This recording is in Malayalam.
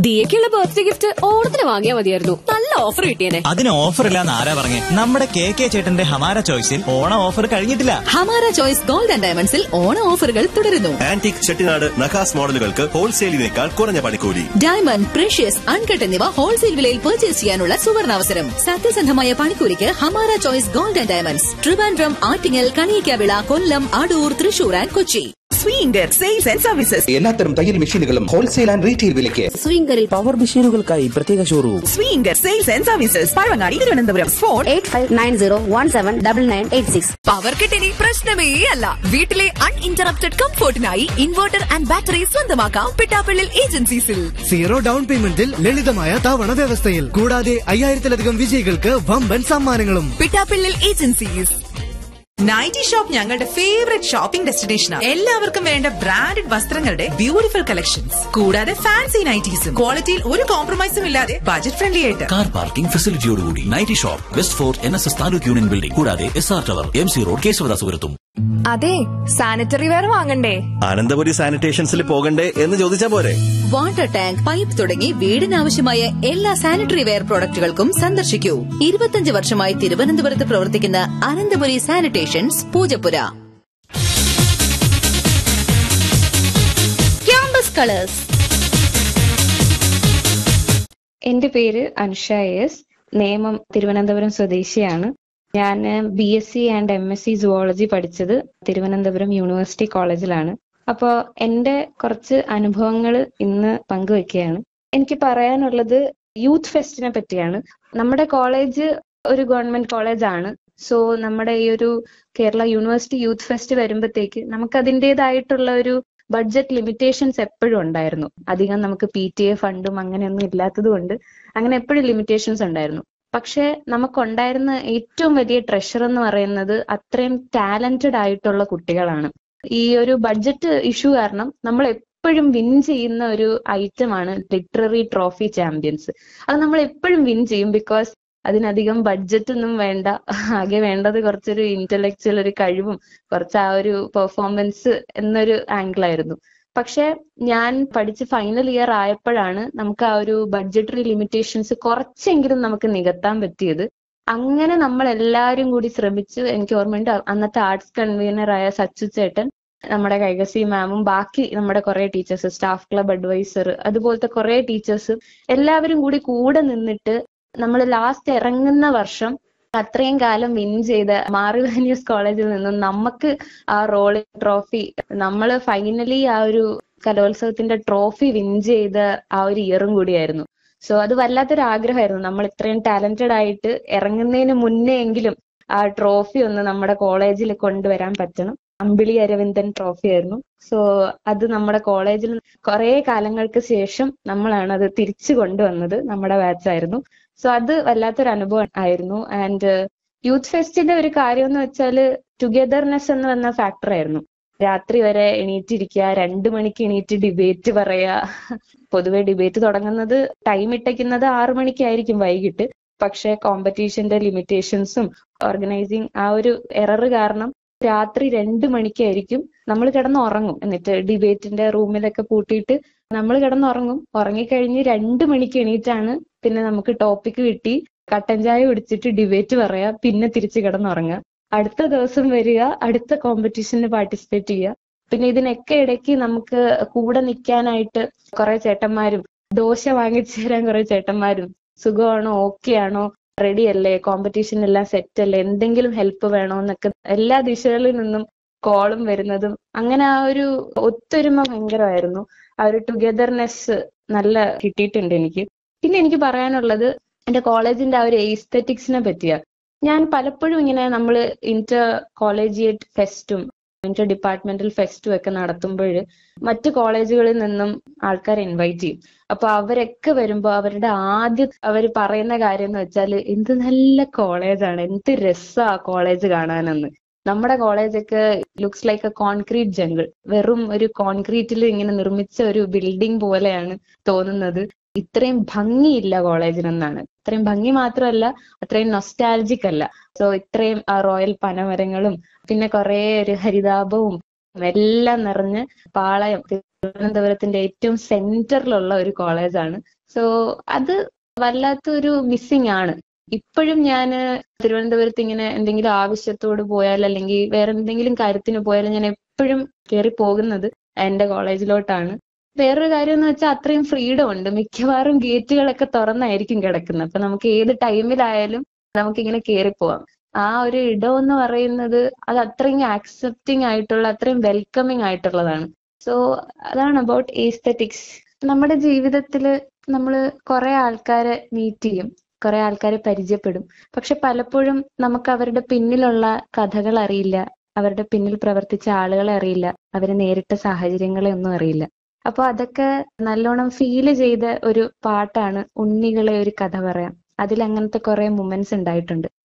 ദിയക്കുള്ള ബർത്ത്ഡേ ഗിഫ്റ്റ് ഓണത്തിന് വാങ്ങിയാൽ മതിയായിരുന്നു നല്ല ഓഫർ കിട്ടിയേനെ അതിന് ഓഫർ ഇല്ലാന്ന് ആരാ പറഞ്ഞേ നമ്മുടെ കെ കെ ചേട്ടന്റെ ഹമാര ചോയ്സിൽ ഓണം ഓഫർ കഴിഞ്ഞിട്ടില്ല ഹമാര ചോയ്സ് ഗോൾഡ് ആൻഡ് ഡയമണ്ട്സിൽ ഓണ ഓഫറുകൾ തുടരുന്നു ആന്റിക് ചെട്ടിനാട് നഖാസ് മോഡലുകൾക്ക് ഹോൾസെയിലിനേക്കാൾ കുറഞ്ഞ പണിക്കൂലി ഡയമണ്ട് പ്രഷ്യസ് അൺകട്ട് എന്നിവ ഹോൾസെയിൽ വിലയിൽ പർച്ചേസ് ചെയ്യാനുള്ള സുവർണാവസരം സത്യസന്ധമായ പണിക്കൂലിക്ക് Hamara choice gold and diamonds Trivandrum Attingal Kaliyikkavila Kollam Adoor Thrissur and Kochi Swinger sales and services എല്ലാത്തരം തയ്യൽ മെഷീനുകളും ഹോൾസെയിൽ ആൻഡ് റീറ്റെയിൽ വിലയ്ക്ക് സ്വിംഗറിൽ പവർ മെഷീനുകൾക്കായി പ്രത്യേക showroom Swinger sales and services Pazhavangadi Thiruvananthapuram phone eight five nine zero one seven double nine eight six power കട്ടിനി പ്രശ്നമേ അല്ല വീട്ടിലെ അൺഇന്ററപ്റ്റഡ് കംഫോർട്ടിനായി ഇൻവെർട്ടർ ആൻഡ് ബാറ്ററി സ്വന്തമാക്കാം പിട്ടാപ്പള്ളിൽ ഏജൻസീസിൽ സീറോ ഡൗൺ പേയ്മെന്റിൽ ലളിതമായ തവണ വ്യവസ്ഥയിൽ കൂടാതെ അയ്യായിരത്തിലധികം വിജയികൾക്ക് വമ്പൻ സമ്മാനങ്ങളും പിട്ടാപ്പള്ളിൽ ഏജൻസീസ് നൈറ്റി ഷോപ്പ് ഞങ്ങളുടെ ഫേവറേറ്റ് ഷോപ്പിംഗ് ഡെസ്റ്റിനേഷനാണ് എല്ലാവർക്കും വേണ്ട ബ്രാൻഡഡ് വസ്ത്രങ്ങളുടെ ബ്യൂട്ടിഫുൾ കളക്ഷൻസ് കൂടാതെ ഫാൻസി നൈറ്റീസും ക്വാളിറ്റിയിൽ ഒരു കോംപ്രമൈസും ഇല്ലാതെ ബജറ്റ് ഫ്രണ്ട്ലി ആയിട്ട് കാർ പാർക്കിംഗ് ഫെസിലിറ്റിയോടുകൂടി nighty shop west fort N S S taluk union building കൂടാതെ S R tower M C road കേശവദാസുപുരത്തും അതെ സാനിറ്ററി വെയർ വാങ്ങണ്ടേ അനന്തപുരി സാനിറ്റേഷൻസിൽ പോകണ്ടേ എന്ന് ചോദിച്ചാ പോരെ വാട്ടർ ടാങ്ക് പൈപ്പ് തുടങ്ങി വീടിനാവശ്യമായ എല്ലാ സാനിറ്ററി വെയർ പ്രോഡക്റ്റുകൾക്കും സന്ദർശിക്കൂ ഇരുപത്തിയഞ്ച് വർഷമായി തിരുവനന്തപുരത്ത് പ്രവർത്തിക്കുന്ന Ananthapuri sanitations Poojappura campus colours എന്റെ പേര് അനുഷ എസ് നേമം തിരുവനന്തപുരം സ്വദേശിയാണ് ഞാൻ B S C and M S C zoology പഠിച്ചത് തിരുവനന്തപുരം യൂണിവേഴ്സിറ്റി കോളേജിലാണ് അപ്പോൾ എൻ്റെ കുറച്ച് അനുഭവങ്ങൾ ഇന്ന് പങ്കുവെക്കുകയാണ് എനിക്ക് പറയാനുള്ളത് യൂത്ത് ഫെസ്റ്റിനെ പറ്റിയാണ് നമ്മുടെ കോളേജ് ഒരു ഗവൺമെന്റ് കോളേജ് ആണ് സോ നമ്മുടെ ഈ ഒരു കേരള യൂണിവേഴ്സിറ്റി യൂത്ത് ഫെസ്റ്റ് വരുമ്പോഴത്തേക്ക് നമുക്ക് അതിൻ്റെതായിട്ടുള്ള ഒരു ബഡ്ജറ്റ് ലിമിറ്റേഷൻസ് എപ്പോഴും ഉണ്ടായിരുന്നു അധികം നമുക്ക് പി ടി എ ഫണ്ടും അങ്ങനെയൊന്നും ഇല്ലാത്തത് കൊണ്ട് അങ്ങനെ എപ്പോഴും ലിമിറ്റേഷൻസ് ഉണ്ടായിരുന്നു പക്ഷെ നമുക്കുണ്ടായിരുന്ന ഏറ്റവും വലിയ ട്രഷർ എന്ന് പറയുന്നത് അത്രയും ടാലന്റഡ് ആയിട്ടുള്ള കുട്ടികളാണ് ഈ ഒരു ബഡ്ജറ്റ് ഇഷ്യൂ കാരണം നമ്മൾ എപ്പോഴും വിൻ ചെയ്യുന്ന ഒരു ഐറ്റമാണ് ലിറ്റററി ട്രോഫി ചാമ്പ്യൻസ് അത് നമ്മൾ എപ്പോഴും വിൻ ചെയ്യും ബിക്കോസ് അതിനധികം ബഡ്ജറ്റ് ഒന്നും വേണ്ട ആകെ വേണ്ടത് കുറച്ചൊരു ഇന്റലക്ച്വൽ ഒരു കഴിവും കുറച്ച് ആ ഒരു പെർഫോമൻസ് എന്നൊരു ആംഗിൾ ആയിരുന്നു പക്ഷെ ഞാൻ പഠിച്ച് ഫൈനൽ ഇയർ ആയപ്പോഴാണ് നമുക്ക് ആ ഒരു ബഡ്ജറ്ററി ലിമിറ്റേഷൻസ് കുറച്ചെങ്കിലും നമുക്ക് നികത്താൻ പറ്റിയത് അങ്ങനെ നമ്മൾ എല്ലാവരും കൂടി ശ്രമിച്ചു എനിക്ക് ഓർമ്മയുണ്ട് അന്നത്തെ ആർട്സ് കൺവീനർ ആയ സച്ചു ചേട്ടൻ നമ്മുടെ കൈകസി മാമും ബാക്കി നമ്മുടെ കുറെ ടീച്ചേഴ്സ് സ്റ്റാഫ് ക്ലബ് അഡ്വൈസർ അതുപോലത്തെ കുറെ ടീച്ചേഴ്സ് എല്ലാവരും കൂടി കൂടെ നിന്നിട്ട് നമ്മൾ ലാസ്റ്റ് ഇറങ്ങുന്ന വർഷം അത്രയും കാലം വിൻ ചെയ്ത മാറിവാനിയസ് കോളേജിൽ നിന്നും നമുക്ക് ആ റോളി ട്രോഫി നമ്മൾ ഫൈനലി ആ ഒരു കലോത്സവത്തിന്റെ ട്രോഫി വിൻ ചെയ്ത ആ ഒരു ഇയറും കൂടിയായിരുന്നു സോ അത് വല്ലാത്തൊരു ആഗ്രഹമായിരുന്നു നമ്മൾ ഇത്രയും ടാലന്റഡ് ആയിട്ട് ഇറങ്ങുന്നതിന് മുന്നേ എങ്കിലും ആ ട്രോഫി ഒന്ന് നമ്മുടെ കോളേജിൽ കൊണ്ടുവരാൻ പറ്റണം അമ്പിളി അരവിന്ദൻ ട്രോഫി ആയിരുന്നു സോ അത് നമ്മുടെ കോളേജിൽ കുറെ കാലങ്ങൾക്ക് ശേഷം നമ്മളാണ് അത് തിരിച്ചു കൊണ്ടുവന്നത് നമ്മുടെ ബാച്ച് ആയിരുന്നു സോ അത് വല്ലാത്തൊരു അനുഭവം ആയിരുന്നു ആൻഡ് യൂത്ത് ഫെസ്റ്റിന്റെ ഒരു കാര്യം എന്ന് വെച്ചാൽ ടുഗദർനെസ് എന്ന് വന്ന ഫാക്ടർ ആയിരുന്നു രാത്രി വരെ എണീറ്റിരിക്കുക രണ്ടു മണിക്ക് എണീറ്റ് ഡിബേറ്റ് പറയാ പൊതുവെ ഡിബേറ്റ് തുടങ്ങുന്നത് ടൈം ഇട്ടയ്ക്കുന്നത് ആറു മണിക്കായിരിക്കും വൈകിട്ട് പക്ഷെ കോമ്പറ്റീഷന്റെ ലിമിറ്റേഷൻസും ഓർഗനൈസിങ് ആ ഒരു എറർ കാരണം രാത്രി രണ്ട് മണിക്കായിരിക്കും നമ്മൾ കിടന്നുറങ്ങും എന്നിട്ട് ഡിബേറ്റിന്റെ റൂമിലൊക്കെ പൂട്ടിയിട്ട് നമ്മൾ കിടന്നുറങ്ങും ഉറങ്ങിക്കഴിഞ്ഞ് രണ്ട് മണിക്ക് എണീറ്റാണ് പിന്നെ നമുക്ക് ടോപ്പിക് കിട്ടി കട്ടൻ ചായ കുടിച്ചിട്ട് ഡിബേറ്റ് പറയാ പിന്നെ തിരിച്ച് കിടന്നുറങ്ങുക അടുത്ത ദിവസം വരിക അടുത്ത കോമ്പറ്റീഷന് പാർട്ടിസിപ്പേറ്റ് ചെയ്യുക പിന്നെ ഇതിനൊക്കെ ഇടയ്ക്ക് നമുക്ക് കൂടെ നിൽക്കാനായിട്ട് കുറെ ചേട്ടന്മാരും ദോശ വാങ്ങിച്ചു തരാൻ കുറെ ചേട്ടന്മാരും സുഖമാണോ ഓക്കെ ആണോ റെഡി അല്ലേ കോമ്പറ്റീഷൻ എല്ലാം സെറ്റ് അല്ലേ എന്തെങ്കിലും ഹെൽപ്പ് വേണോ എന്നൊക്കെ എല്ലാ ദിശകളിൽ നിന്നും കോളും വരുന്നതും അങ്ങനെ ആ ഒരു ഒത്തൊരുമ ഭയങ്കരമായിരുന്നു ആ ഒരു ടുഗദർനെസ് നല്ല കിട്ടിയിട്ടുണ്ട് എനിക്ക് പിന്നെ എനിക്ക് പറയാനുള്ളത് എന്റെ കോളേജിന്റെ ആ ഒരു എസ്തെറ്റിക്സിനെ പറ്റിയാ ഞാൻ പലപ്പോഴും ഇങ്ങനെ നമ്മൾ ഇന്റർ കോളേജിയേറ്റ് ഫെസ്റ്റും ഇന്റർ ഡിപ്പാർട്ട്മെന്റൽ ഫെസ്റ്റും ഒക്കെ നടത്തുമ്പോൾ മറ്റു കോളേജുകളിൽ നിന്നും ആൾക്കാരെ ഇൻവൈറ്റ് ചെയ്യും അപ്പൊ അവരൊക്കെ വരുമ്പോ അവരുടെ ആദ്യം അവർ പറയുന്ന കാര്യം എന്ന് വെച്ചാൽ എന്ത് നല്ല കോളേജാണ് എന്ത് രസാ കോളേജ് കാണാനെന്ന് നമ്മുടെ കോളേജൊക്കെ looks like a concrete jungle വെറും ഒരു കോൺക്രീറ്റിൽ ഇങ്ങനെ നിർമ്മിച്ച ഒരു ബിൽഡിംഗ് പോലെയാണ് തോന്നുന്നത് ഇത്രയും ഭംഗിയില്ല കോളേജിനെന്നാണ് ഇത്രയും ഭംഗി മാത്രമല്ല അത്രയും നൊസ്റ്റാലജിക് അല്ല സോ ഇത്രയും ആ റോയൽ പനമരങ്ങളും പിന്നെ കുറെ ഒരു ഹരിതാപവും എല്ലാം നിറഞ്ഞ് പാളയം തിരുവനന്തപുരത്തിന്റെ ഏറ്റവും സെന്ററിലുള്ള ഒരു കോളേജാണ് സോ അത് വല്ലാത്തൊരു മിസ്സിങ് ആണ് ഇപ്പോഴും ഞാൻ തിരുവനന്തപുരത്ത് ഇങ്ങനെ എന്തെങ്കിലും ആവശ്യത്തോട് പോയാൽ അല്ലെങ്കിൽ വേറെ എന്തെങ്കിലും കാര്യത്തിന് പോയാൽ ഞാൻ എപ്പോഴും കയറി പോകുന്നത് എന്റെ കോളേജിലോട്ടാണ് വേറൊരു കാര്യം എന്ന് വെച്ചാൽ അത്രയും ഫ്രീഡം ഉണ്ട് മിക്കവാറും ഗേറ്റുകളൊക്കെ തുറന്നായിരിക്കും കിടക്കുന്നത് അപ്പൊ നമുക്ക് ഏത് ടൈമിലായാലും നമുക്കിങ്ങനെ കയറി പോവാം ആ ഒരു ഇടം എന്ന് പറയുന്നത് അത് അത്രയും ആക്സെപ്റ്റിംഗ് ആയിട്ടുള്ള അത്രയും വെൽക്കമിങ് ആയിട്ടുള്ളതാണ് സോ അതാണ് അബൌട്ട് ഏസ്തറ്റിക്സ് നമ്മുടെ ജീവിതത്തിൽ നമ്മൾ കുറെ ആൾക്കാരെ മീറ്റ് ചെയ്യും കുറെ ആൾക്കാരെ പരിചയപ്പെടും പക്ഷെ പലപ്പോഴും നമുക്ക് അവരുടെ പിന്നിലുള്ള കഥകൾ അറിയില്ല അവരുടെ പിന്നിൽ പ്രവർത്തിച്ച ആളുകളെ അറിയില്ല അവരെ നേരിട്ട സാഹചര്യങ്ങളെ ഒന്നും അറിയില്ല അപ്പൊ അതൊക്കെ നല്ലോണം ഫീല് ചെയ്ത ഒരു പാട്ടാണ് ഉണ്ണികളെ ഒരു കഥ പറയാം അതിൽ അങ്ങനത്തെ കുറെ മൊമെന്റ്സ് ഉണ്ടായിട്ടുണ്ട്